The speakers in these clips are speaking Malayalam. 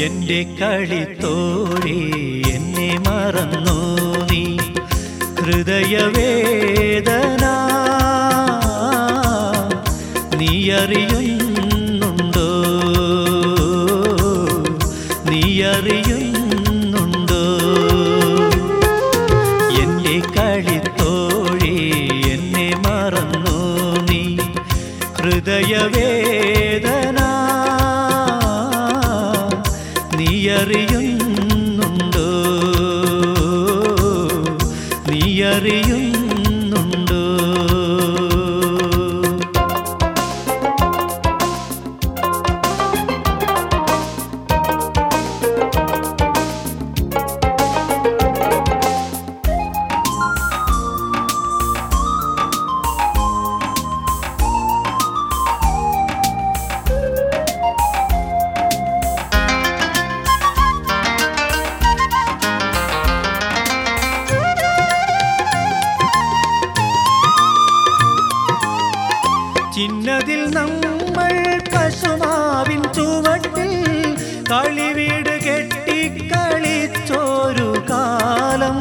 എന്റെ കളിത്തോഴി എന്നെ മറന്നു നീ ഹൃദയവേദന നീ അറിയുന്നുണ്ടോ നീ അറിയുന്നുണ്ടോ എന്റെ കളിത്തോഴി എന്നെ മറന്നു നീ ഹൃദയവേദന നീ അറിയുന്നുണ്ടോ നീ അറിയുന്നുണ്ടോ ചിന്നതിൽ നമ്മൾ കശുമാവിൻ ചുവട്ടിൽ കളിവീട് കെട്ടി കളിച്ചോരു കാലം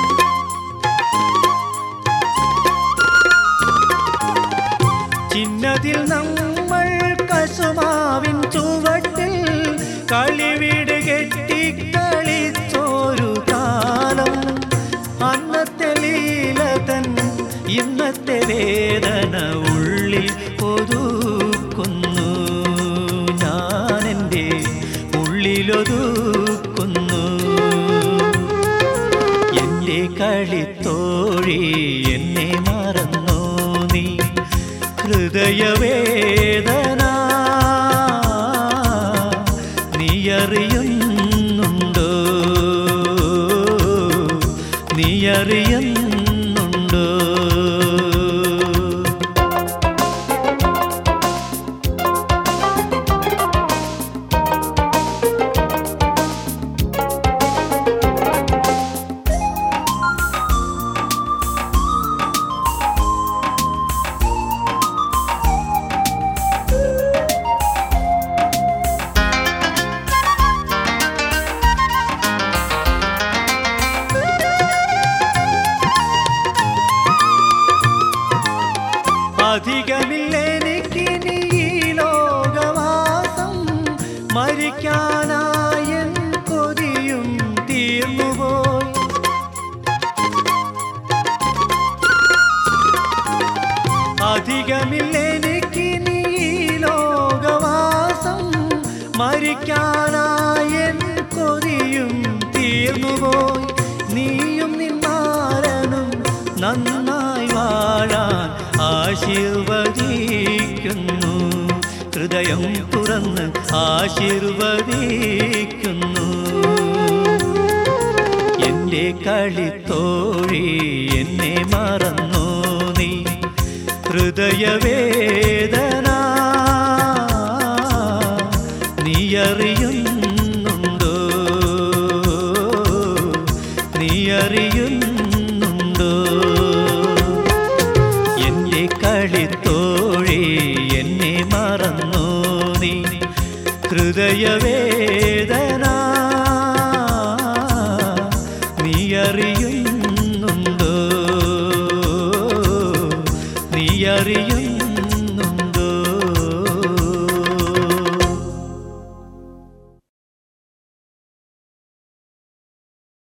ചിന്നതിൽ നമ്മൾ കശുമാവിൻ ചുവട്ടിൽ കളിവീട് കെട്ടി കളിച്ചോരു കാലം അന്നത്തെ ലീലതൻ ഇന്നത്തെ വേദന ഉള്ളിൽ ഒതുക്കുന്നു ഞാൻ എൻ്റെ ഉള്ളിലൊതുക്കുന്നു എന്റെ കളിത്തോഴി എന്നെ മറന്നു നീ ഹൃദയവേദന നീ അറിയുന്നുണ്ടോ നീ അറിയുന്നുണ്ടോ അധികമില്ലെനിക്കിനി ഈ ലോകവാസം മരിക്കാനായൻ കൊതിയും തീർന്നുപോയി അധികമില്ലെനിക്കിനി ഈ ലോകവാസം മരിക്കാനായൻ കൊതിയും തീർന്നുപോയി നീയും നിന്മാരനും നന്നായി വാഴാൻ ആശീർവദിക്കുന്നു ഹൃദയം തുറന്ന് ആശീർവദിക്കുന്നു എന്റെ കളിത്തോഴി എന്നെ മറന്നു നീ ഹൃദയവേദന നീ അറിയുന്നുണ്ടോ നീ അറിയുന്നു